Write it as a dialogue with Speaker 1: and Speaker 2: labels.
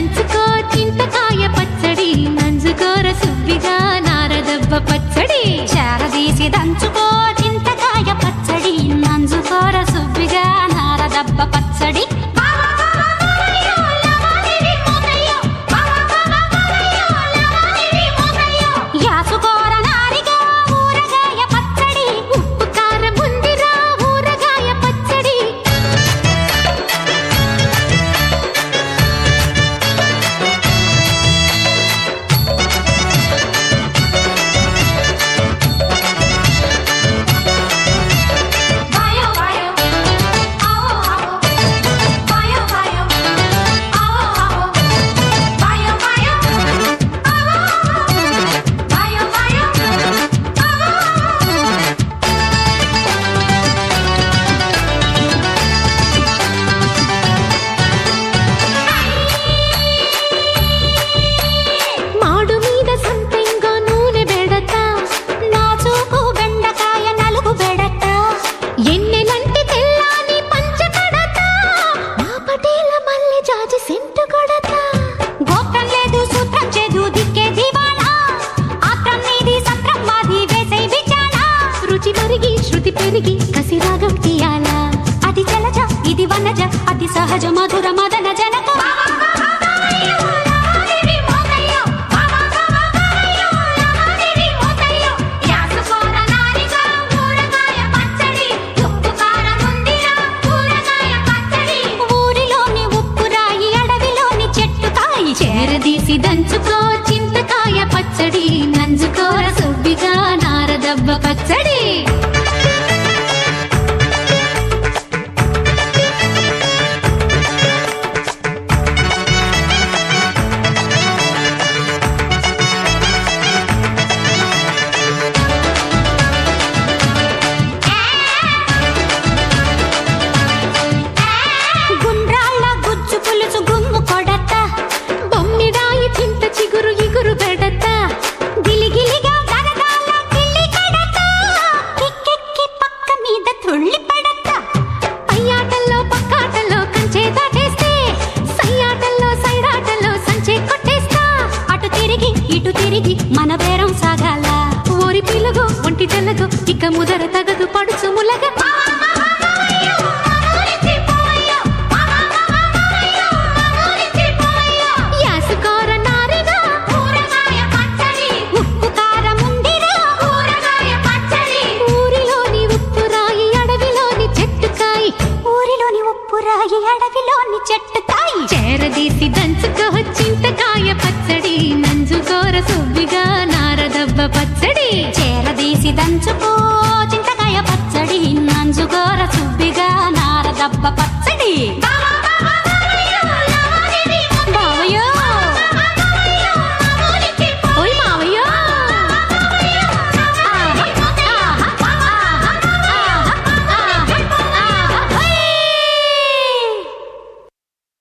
Speaker 1: దంచుకో చింతకాయ పచ్చడి నంజుకోర సుబ్బిగా నారదబ్బ పచ్చడి
Speaker 2: చారదీసి దంచుకో చింతకాయ పచ్చడి నంజుకోర సుబ్బిగా నారదబ్బ పచ్చడి యాసుకోర నారిగా ఊరగాయ పచ్చడి
Speaker 1: ఉప్పు కారం ఉందిరా ఊరగాయ పచ్చడి
Speaker 2: వాయో వాయో ఆవో ఆవో వాయో వాయో ఆవో ఆవో వాయో వాయో ఆవో వాయో వాయో ఆవో
Speaker 1: మాడు మీద సంపెంగా నూనె బెడతా
Speaker 2: నాజూకు బెండకాయ నలుగు బెడత
Speaker 1: ఎన్నెలంటి తెల్లాని పంచకడతా మా పటేల మల్లె జాజి సెంటు కొడతా
Speaker 2: గోత్రం లేదు సూత్రం చేదు దిక్కే దివాళా ఆత్రం నీది సత్రం మాది వేసై బిచాలా
Speaker 1: రుచి మరిగి శృతి పెరిగి కసిరాగం తీయాలా
Speaker 2: అది జలజ ఇది వనజ అతి సహజ మధుర మదన జనక ఊరిలోని ఉప్పు రాయి అడవిలోని చెట్టు కాయి
Speaker 1: చేరదీసి దంచుకో చింతకాయ పచ్చడి నంజుకోర సుబ్బిగా నారదబ్బ పచ్చడి
Speaker 2: గుండ్రాళ్ళ గుజ్జు పులుసు గుమ్ము కొడత
Speaker 1: బొమ్మిడాయి చింత చిగురు ఇగురు పెడతా
Speaker 2: గిలిగిలిగా గరగాల గిల్లి కడత కిక్కెక్కి పక్క మీద తుళ్ళి పడత
Speaker 1: పయ్యాటల్లో పక్కాటల్లో కంచే దాటేస్తే సయ్యాటల్లో సైరాటల్లో సంచే కొట్టేస్తా
Speaker 2: అటు తిరిగి ఇటు తిరిగి మన బేరం సాగాల
Speaker 1: ఓరి పిలుగు ఒంటి తెల్లగు ఇక ముదర తగదు పడుచు ములగ